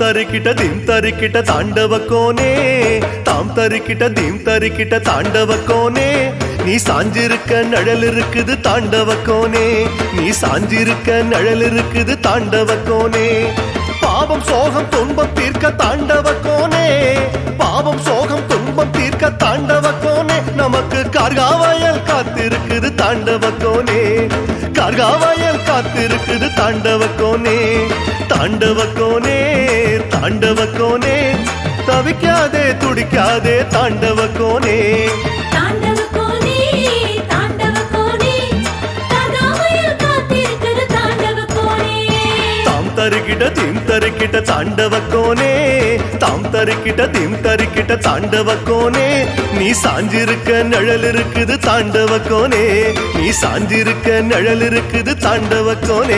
தரிக்கிட்ட theme தரிக்கிட்ட தாண்டவ கோனே தாம் தரிக்கிட்ட தீம் தரிக்கிட்ட தாண்டவ கோனே நீ சாஞ்சிருக்க நிழல் இருக்குது தாண்டவ கோனே நீ சாஞ்சிருக்க நிழல் இருக்குது தாண்டவ கோனே பாவம் சோகம் துன்பம் தீர்க்க தாண்டவ கோனே பாவம் சோகம் துன்பம் தீர்க்க தாண்டவ கோனே நமக்கு கார்காவயல் காத்திருக்குது தாண்டவ கோனே கார்காவயல் காத்திருக்குது தாண்டவ கோனே தாண்டவ கோனே தாண்டவ கோனே தவிக்காதே துடிக்காதே தாண்டவ கோனே தாண்டவ கோனே தாண்டவ கோனே தகாமையில் காத்திருக்கிற தாண்டவ கோனே தாம் தருகிட்ட தீம் தருக்கிட்ட தாண்டவ கோனே தாம் தருக்கிட்ட தீம் தருக்கிட்ட தாண்டவ கோனே நீ சாஞ்சிருக்க நிழல் இருக்குது தாண்டவ கோனே நீ சாஞ்சிருக்க நிழல் இருக்குது தாண்டவ கோனே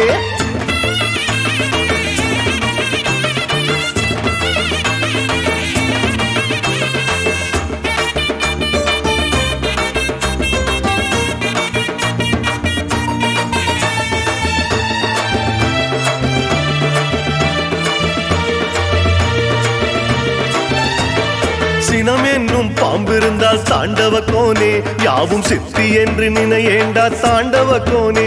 சினம் என்னும் பாம்பிருந்தால் தாண்டவ கோனே யாவும் சித்தி என்று நினையேண்டா தாண்டவ கோனே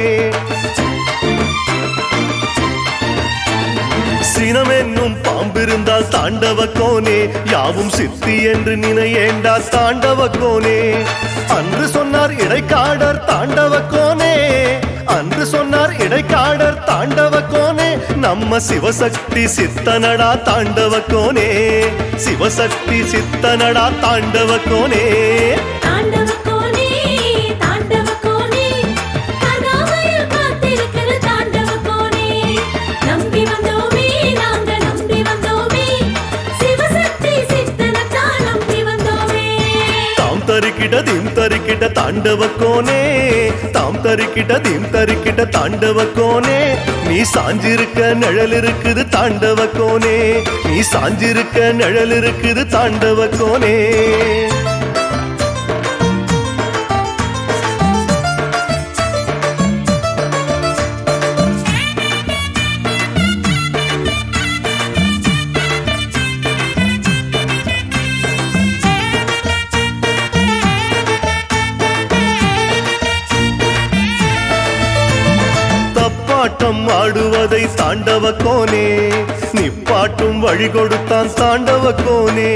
சினம் என்னும் பாம்பிருந்தால் தாண்டவ கோனே யாவும் சித்தி என்று நினையேண்டா தாண்டவ கோனே அன்று சொன்னார் இடைக்காடர் தாண்டவ கோனே அன்று சொன்னார் இடைக்காடர் தாண்டவ கோனே நம்ம சிவசக்தி சித்தனடா தாண்டவ கோனே சிவசக்தி சித்தனடா தாண்டவ கோனே தாண்டவ கோனே தாண்டவ கோனே தகாமையில் காத்திருக்கிற தாண்டவ கோனே நம்பி வந்தோமே நாங்க நம்பி வந்தோமே சிவசக்தி சித்தனத்தான் நம்பி வந்தோமே தாம் தருக்கிட்ட தீம் தருக்கிட்ட தாண்டவ கோனே தாம் தருக்கிட்ட தீம் தருக்கிட்ட தாண்டவ கோனே நீ சாஞ்சிருக்க நிழல் இருக்குது தாண்டவ கோனே நீ சாஞ்சிருக்க நிழல் இருக்குது தாண்டவ கோனே தப்பாட்டம் ஆடுவதை தாண்டவ கோனே நிப்பாட்டும் வழி கொடுத்தான் தாண்டவ கோனே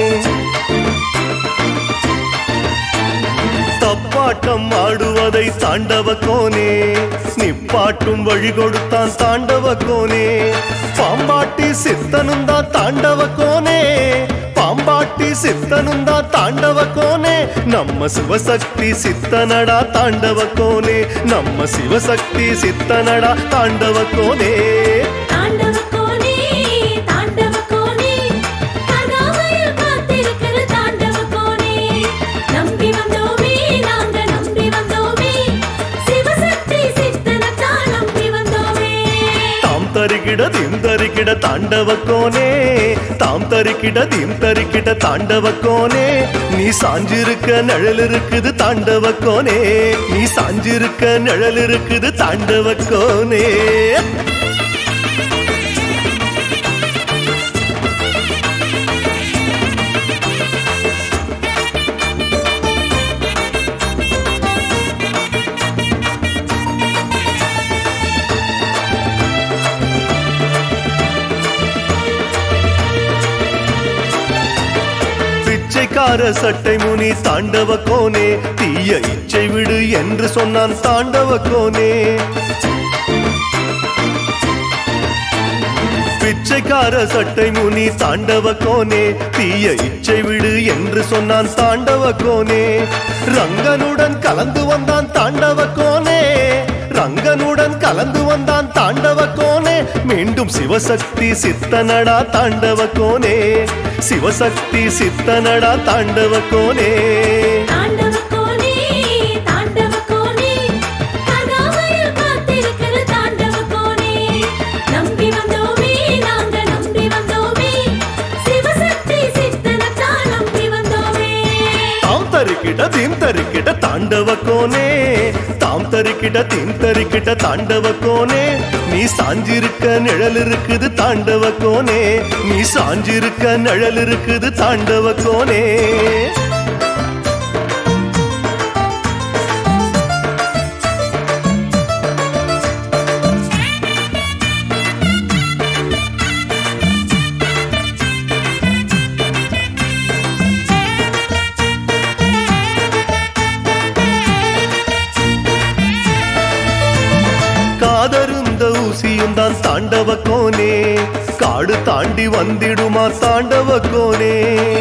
தப்பாட்டம் ஆடுவதை தாண்டவ கோனே நிப்பாட்டும் வழி கொடுத்தான் தாண்டவ கோனே பாம்பாட்டி சித்தனும் தான் தாண்டவ கோனே பாம்பாட்டி சித்தனும் தான் தாண்டவ கோனே நம்ம சிவசக்தி சித்தனடா தாண்டவ கோனே நம்ம சிவசக்தி சித்தனடா தாண்டவ கோனே தாண்டவ கோனே தாண்டவ கோனே தகாமையில் காத்திருக்கிற தாண்டவ கோனே நம்பி வந்தோமே நாங்க நம்பி வந்தோமே சிவசக்தி சித்தனத்தான் நம்பி வந்தோமே தாம் தருகிட தீம் தருகிட தாண்டவ கோனே தாம் தருகிட தீம் தருகிட தாண்டவ கோனே நீ சாஞ்சிருக்க நிழல் இருக்குது தாண்டவ கோனே நீ சாஞ்சிருக்க நிழல் இருக்குது தாண்டவ கோனே பிச்சைக்கார சட்டை முனி தாண்டவ கோனே தீய இச்சை விடு என்று சொன்னான் தாண்டவ கோனே பிச்சைக்கார சட்டை முனி தாண்டவ கோனே தீய இச்சை விடு என்று சொன்னான் தாண்டவ கோனே ரங்கனுடன் கலந்து வந்தான் தாண்டவ கோனே ரங்கனுடன் கலந்து வந்தான் தாண்டவ கோனே மீண்டும் சிவசக்தி சித்தனடா தாண்டவ கோனே சிவசக்தி சித்தனடா தாண்டவ கோனே தாண்டவ கோனே தாண்டவ கோனே தகாமையில் காத்திருக்கிற தாண்டவ கோனே நம்பி வந்தோமே நாங்க நம்பி வந்தோமே சிவசக்தி சித்தனத்தான் நம்பி வந்தோமே தாம் தருக்கிட்ட தீம் தருக்கிட்ட தாண்ட தாண்டவ கோனே தாம் தரிக்கிட தீம் தரிக்கிட தாண்டவ கோனே நீ சாஞ்சிருக்க நிழல் இருக்குது தாண்டவ கோனே நீ சாஞ்சிருக்க நிழல் இருக்குது தாண்டவ கோனே காதருந்த ஊசியும் தான் தாண்டவ கோனே காடு தாண்டி வந்திடுமா தாண்டவ கோனே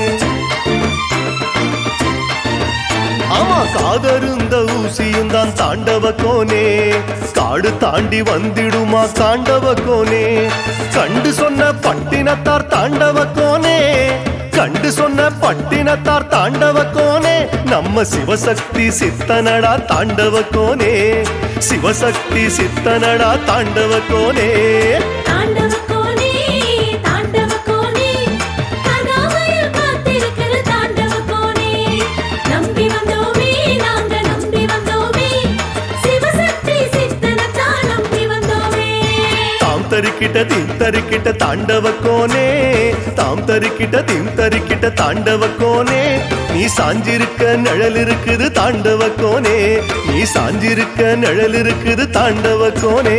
ஆமா காதருந்த ஊசியும் தான் தாண்டவ கோனே காடு தாண்டி வந்திடுமா தாண்டவ கோனே கண்டு சொன்ன பட்டினத்தார் தாண்டவ கோனே கண்டு சொன்ன பட்டினத்தார் தாண்டவ கோனே நம்ம சிவசக்தி சித்தனடா தாண்டவ கோனே சிவசக்தி சித்தனடா தாண்டவ கோனே தாண்டவ கோனே தாண்டவ கோனே கதாமையில் காத்திருக்கிற தாண்டவ கோனே நம்பி வந்தோமே நாங்க நம்பி வந்தோமே சிவசக்தி சித்தனத்தான் நம்பி வந்தோமே தாம் தரிக்கிட்ட தீம் தரிக்கிட்ட தாண்டவ கோனே தாம் தரிக்கிட்ட தீம் தரிக்கிட்ட தாண்டவ கோனே நீ சாஞ்சிருக்க நிழல் இருக்குது தாண்டவ கோனே நீ சாஞ்சிருக்க நிழல் இருக்குது தாண்டவ கோனே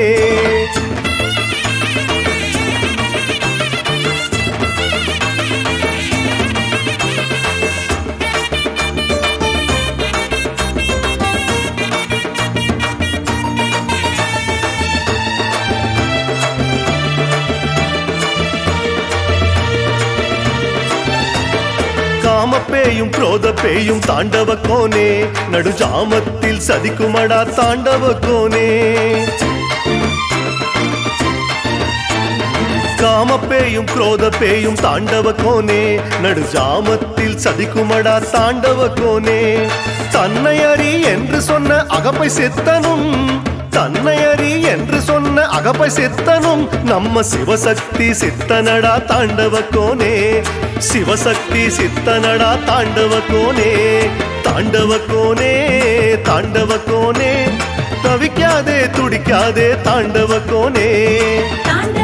காமப்பேயும் குரோத பேயும் தாண்டவ கோனே நடுஜாமத்தில் சதிக்குமடா தாண்டவ கோனே காமப்பேயும் குரோத பேயும் தாண்டவ கோனே நடுஜாமத்தில் சதிக்குமடா தாண்டவ கோனே தன்னை அறி என்று சொன்ன அகப்பை சித்தனும் தன்னை அறி என்று சொன்ன அகப்பை சித்தனும் நம்ம சிவசக்தி சித்தனடா தாண்டவ கோனே சிவசக்தி சித்தனடா தாண்டவ கோனே தாண்டவ கோனே தாண்டவ கோனே தவிக்காதே துடிக்காதே தாண்டவ கோனே தாண்டவ